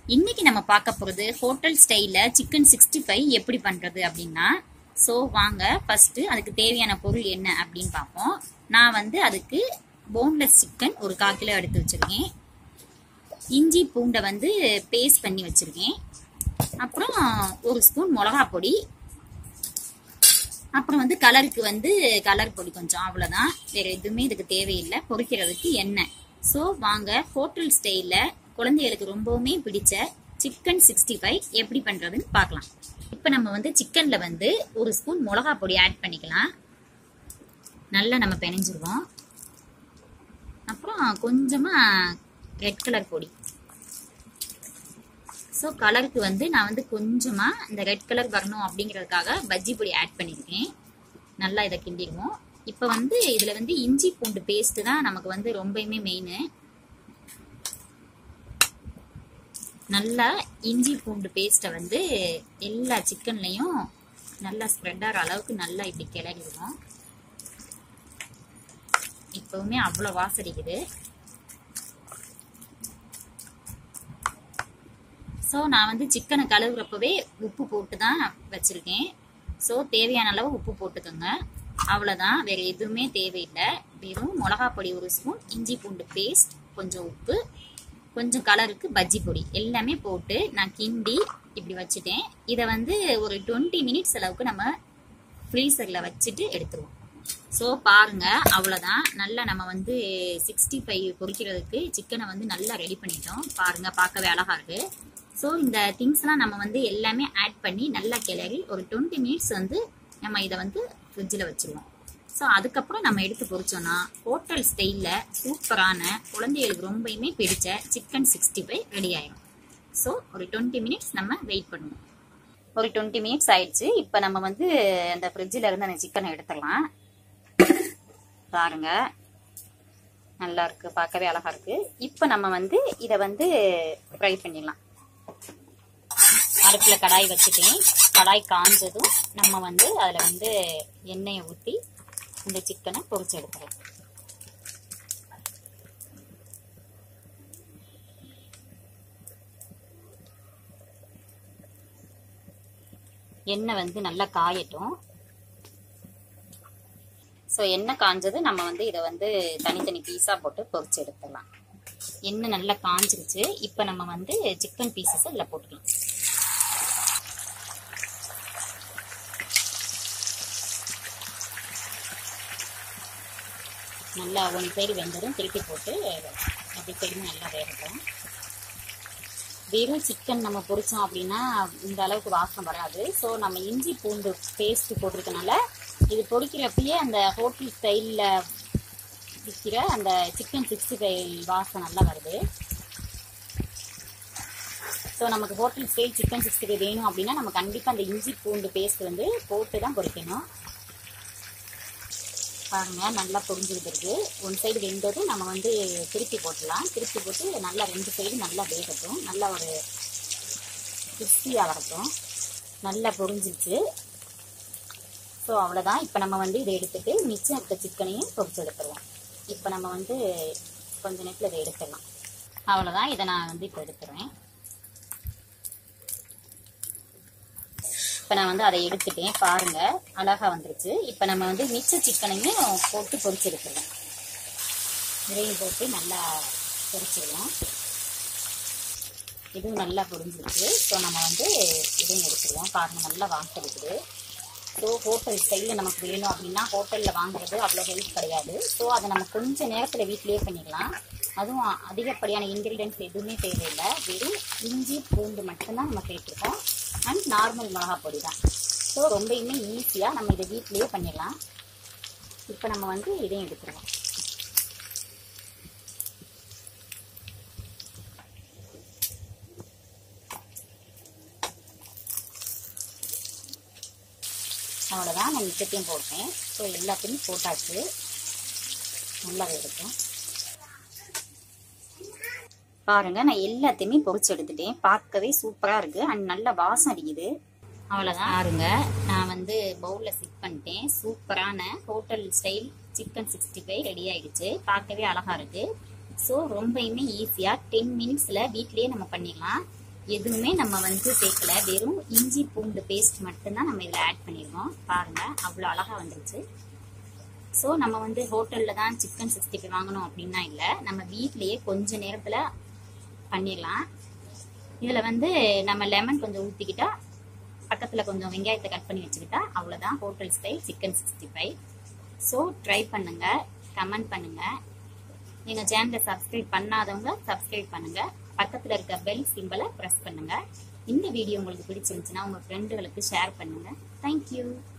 இன்னைக்கு நம்ம பார்க்க போகிறது ஹோட்டல் ஸ்டைலில் சிக்கன் சிக்ஸ்டி ஃபைவ் எப்படி பண்ணுறது அப்படின்னா ஸோ வாங்க ஃபர்ஸ்ட் அதுக்கு தேவையான பொருள் என்ன அப்படின்னு பார்ப்போம் நான் வந்து அதுக்கு போன்லெஸ் சிக்கன் ஒரு கால் கிலோ எடுத்து வச்சிருக்கேன் இஞ்சி பூண்டை வந்து பேஸ்ட் பண்ணி வச்சிருக்கேன் அப்புறம் ஒரு ஸ்பூன் மிளகா பொடி அப்புறம் வந்து கலருக்கு வந்து கலர் பொடி கொஞ்சம் அவ்வளோதான் வேற எதுவுமே இதுக்கு தேவையில்லை பொரிக்கிறதுக்கு எண்ணெய் ஸோ வாங்க ஹோட்டல் ஸ்டைலில் குழந்தைகளுக்கு ரொம்பவுமே பிடிச்ச சிக்கன் சிக்ஸ்டி ஃபைவ் எப்படி பண்ணுறதுன்னு பார்க்கலாம் இப்போ நம்ம வந்து சிக்கனில் வந்து ஒரு ஸ்பூன் மிளகா பொடி ஆட் பண்ணிக்கலாம் நல்லா நம்ம பிணைஞ்சிருவோம் அப்புறம் கொஞ்சமாக ரெட் கலர் பொடி ஸோ கலருக்கு வந்து நான் வந்து கொஞ்சமாக இந்த ரெட் கலர் வரணும் அப்படிங்கிறதுக்காக பஜ்ஜி பொடி ஆட் பண்ணியிருக்கேன் நல்லா இதை கிண்டிடுவோம் இப்போ வந்து இதில் வந்து இஞ்சி பூண்டு பேஸ்ட்டு தான் நமக்கு வந்து ரொம்பவுமே மெயின் நல்லா இஞ்சி பூண்டு பேஸ்ட்டை வந்து எல்லா சிக்கன்லையும் நல்லா ஸ்ப்ரெட் ஆகிற அளவுக்கு நல்லா இப்படி கிளறிடுவோம் இப்போவுமே அவ்வளோ வாசடிக்குது ஸோ நான் வந்து சிக்கனை கழுவுறப்பவே உப்பு போட்டு தான் வச்சுருக்கேன் ஸோ தேவையான அளவு உப்பு போட்டுக்கோங்க அவ்வளோதான் வேறு எதுவுமே தேவையில்லை வெறும் மிளகா பொடி ஒரு ஸ்பூன் இஞ்சி பூண்டு பேஸ்ட் கொஞ்சம் உப்பு கொஞ்சம் கலருக்கு பஜ்ஜி பொடி எல்லாமே போட்டு நான் கிண்டி இப்படி வச்சுட்டேன் இதை வந்து ஒரு டுவெண்ட்டி மினிட்ஸ் அளவுக்கு நம்ம ஃப்ரீசரில் வச்சுட்டு எடுத்துருவோம் ஸோ பாருங்க அவ்வளோதான் நல்லா நம்ம வந்து சிக்ஸ்டி ஃபைவ் பொரிக்கிறதுக்கு சிக்கனை வந்து நல்லா ரெடி பண்ணிட்டோம் பாருங்க பார்க்கவே அழகா இருக்கு ஸோ இந்த திங்ஸ்லாம் நம்ம வந்து எல்லாமே ஆட் பண்ணி நல்லா கிளறி ஒரு டுவெண்ட்டி மினிட்ஸ் வந்து நம்ம இதை வந்து ஃப்ரிட்ஜில் வச்சுருவோம் ஸோ அதுக்கப்புறம் நம்ம எடுத்து பொரிச்சோன்னா ஹோட்டல் ஸ்டைலில் சூப்பரான குழந்தைகளுக்கு ரொம்பயுமே பிடிச்ச சிக்கன் சிக்ஸ்டி ஃபைவ் ரெடி ஆயிடும் ஸோ ஒரு டுவெண்ட்டி மினிட்ஸ் நம்ம வெயிட் பண்ணுவோம் ஒரு டுவெண்ட்டி மினிட்ஸ் ஆயிடுச்சு இப்போ நம்ம வந்து அந்த ஃப்ரிட்ஜில் இருந்து அந்த சிக்கனை எடுத்துடலாம் பாருங்க நல்லா இருக்கு பார்க்கவே அழகா இருக்கு இப்போ நம்ம வந்து இதை வந்து ஃப்ரை பண்ணிடலாம் அடுப்பில் கடாய் வச்சுட்டேன் கடாய் காஞ்சதும் நம்ம வந்து அதில் வந்து எண்ணெயை ஊற்றி இந்த சிக்கனை பொரிச்சு எடுக்கிறோம் எண்ணெய் வந்து நல்லா காயட்டும் ஸோ எண்ணெய் காஞ்சது நம்ம வந்து இதை வந்து தனித்தனி பீஸாக போட்டு பொரிச்சு எடுத்துடலாம் எண்ணெய் நல்லா காஞ்சிருச்சு இப்போ நம்ம வந்து சிக்கன் பீசஸ் இதில் போட்டுக்கலாம் நல்லா ஒன் சைடு வெந்ததும் திருப்பி போட்டு அப்படி சைடு நல்லா வேகட்டும் வெறும் சிக்கன் நம்ம பொரிச்சோம் அப்படின்னா இந்த அளவுக்கு வாசம் வராது ஸோ நம்ம இஞ்சி பூண்டு பேஸ்ட் போட்டிருக்கனால இது பொரிக்கிறப்பயே அந்த ஹோட்டல் ஸ்டைலில் விற்கிற அந்த சிக்கன் சிக்ஸ்டி ஃபைவ் வாசம் நல்லா வருது ஸோ நமக்கு hotel style chicken sixty five வேணும் அப்படின்னா நம்ம கண்டிப்பாக அந்த இஞ்சி பூண்டு பேஸ்ட் வந்து போட்டு தான் பொரிக்கணும் பாருங்க நல்லா பொரிஞ்சுக்கிட்டு இருக்கு ஒன் சைடு வெந்ததும் நம்ம வந்து திருப்பி போட்டுடலாம் திருப்பி போட்டு நல்லா ரெண்டு சைடு நல்லா வேகட்டும் நல்லா ஒரு கிறிஸ்பியாக வரட்டும் நல்லா பொரிஞ்சிருச்சு ஸோ அவ்வளோதான் இப்போ நம்ம வந்து இதை எடுத்துட்டு மிச்சம் இருக்க சிக்கனையும் பொரிச்சு எடுத்துருவோம் இப்போ நம்ம வந்து கொஞ்ச நேரத்தில் இதை எடுத்துடலாம் அவ்வளோதான் இதை நான் வந்து இப்போ எடுத்துருவேன் இப்போ நான் வந்து அதை எடுத்துட்டேன் பாருங்க அழகா வந்துருச்சு இப்போ நம்ம வந்து மிச்ச சிக்கனையும் போட்டு பொரிச்சு எடுத்துருவோம் இதையும் போட்டு நல்லா பொரிச்சிடுவோம் இதுவும் நல்லா பொரிஞ்சிருக்கு ஸோ நம்ம வந்து இதையும் எடுத்துருவோம் பாருங்க நல்லா வாசடிக்குது ஸோ ஹோட்டல் ஸ்டைலில் நமக்கு வேணும் அப்படின்னா ஹோட்டலில் வாங்குறது அவ்வளோ ஹெல்ப் கிடையாது ஸோ அதை நம்ம கொஞ்சம் நேரத்தில் வீட்டிலேயே பண்ணிடலாம் அதுவும் அதிகப்படியான இன்க்ரீடியன்ஸ் எதுவுமே தேவையில்லை வெறும் இஞ்சி பூண்டு மட்டும்தான் நம்ம சேர்த்துருக்கோம் அண்ட் நார்மல் மிளகா பொடி தான் ஸோ ரொம்பயுமே ஈஸியாக நம்ம இதை வீட்லேயே பண்ணிடலாம் இப்போ நம்ம வந்து இதையும் எடுத்துருவோம் அவ்வளோதான் நான் மிச்சத்தையும் போட்டேன் ஸோ எல்லாத்தையும் போட்டாச்சு நல்லா இருக்கும் பாருங்க நான் எல்லாத்தையுமே பொரிச்சு எடுத்துட்டேன் பார்க்கவே சூப்பரா இருக்கு அண்ட் நல்ல வாசம் அடிக்குது அவ்வளோதான் பாருங்க நான் வந்து பவுலில் சிட் பண்ணிட்டேன் சூப்பரான hotel style chicken sixty five ready ஆயிடுச்சு பார்க்கவே அழகா இருக்கு ஸோ ரொம்பயுமே ஈஸியாக டென் மினிட்ஸில் வீட்லேயே நம்ம பண்ணிடலாம் எதுவுமே நம்ம வந்து சேர்க்கல வெறும் இஞ்சி பூண்டு பேஸ்ட் மட்டும்தான் நம்ம இதில் ஆட் பண்ணியிருக்கோம் பாருங்க அவ்வளோ அழகாக வந்துருச்சு ஸோ நம்ம வந்து ஹோட்டலில் தான் சிக்கன் சிக்ஸ்டி ஃபைவ் வாங்கணும் அப்படின்னா இல்லை நம்ம வீட்லேயே கொஞ்ச நேரத்தில் பண்ணிடலாம் இதில் வந்து நம்ம லெமன் கொஞ்சம் ஊற்றிக்கிட்டா பக்கத்தில் கொஞ்சம் வெங்காயத்தை கட் பண்ணி வச்சுக்கிட்டா அவ்வளோதான் hotel style chicken sixty five so try பண்ணுங்க கமெண்ட் பண்ணுங்க எங்கள் சேனலை சப்ஸ்கிரைப் பண்ணாதவங்க சப்ஸ்கிரைப் பண்ணுங்க பக்கத்தில் இருக்க பெல் சிம்பிளை ப்ரெஸ் பண்ணுங்க இந்த வீடியோ உங்களுக்கு பிடிச்சிருந்துச்சுன்னா உங்கள் ஃப்ரெண்டுகளுக்கு ஷேர் பண்ணுங்க தேங்க்யூ